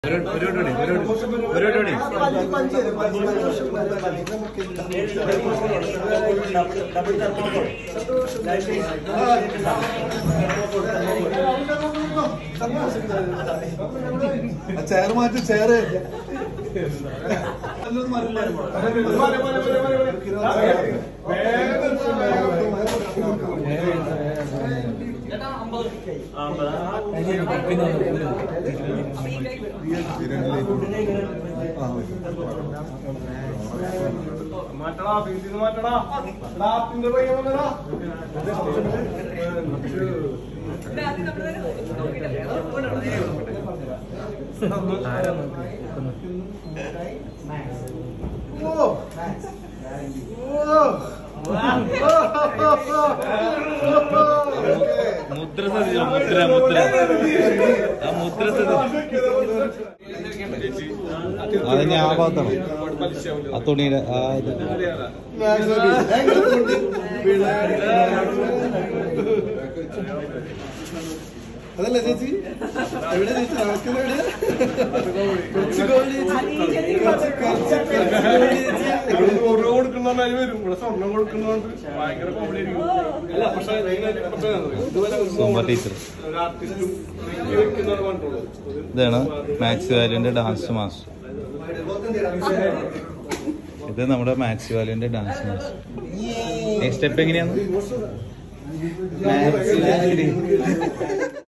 ഒരു ഒരു ഒരു ഒരു ഒരു ഒരു ചെയർ മാറ്റി ചെയർ മാറ്റടാ ഫീസിൽ നിന്ന് മാറ്റടാ ലാപ്പിന്റെ പയ്യൻ വന്നടാ മുദ്ര ശ്രദ്ധിച്ചോ മുദ്ര മുദ്ര ആ മുദ്ര ശ്രദ്ധിച്ചു അതിന് ആ ഭാഗത്താണ് ആ തുണിയുടെ ആ ഇത് അതല്ല ചേച്ചി എവിടെ ചേച്ചി നടക്കുന്ന എവിടെ കുറച്ച് ഗോളി ചേച്ചി കുറച്ച് ഗോളി ചേച്ചി ഓരോ കൊടുക്കുന്ന വരും ഇവിടെ സ്വർണം കൊടുക്കുന്നതുകൊണ്ട് ഭയങ്കര കോമഡി ആയിരിക്കും അല്ല പക്ഷെ ഇതുവരെ സോമ ടീച്ചർ ഒരു ആർട്ടിസ്റ്റും വെക്കുന്നതാണ് കണ്ടുള്ളൂ ഇതാണ് മാത്സ് വാല്യൂന്റെ ഡാൻസ് മാസ്റ്റർ ഇത് നമ്മുടെ മാത്സ് വാല്യൂന്റെ ഡാൻസ് മാസ്റ്റർ സ്റ്റെപ്പ് എങ്ങനെയാണ് മാത്സ് വാല്യൂ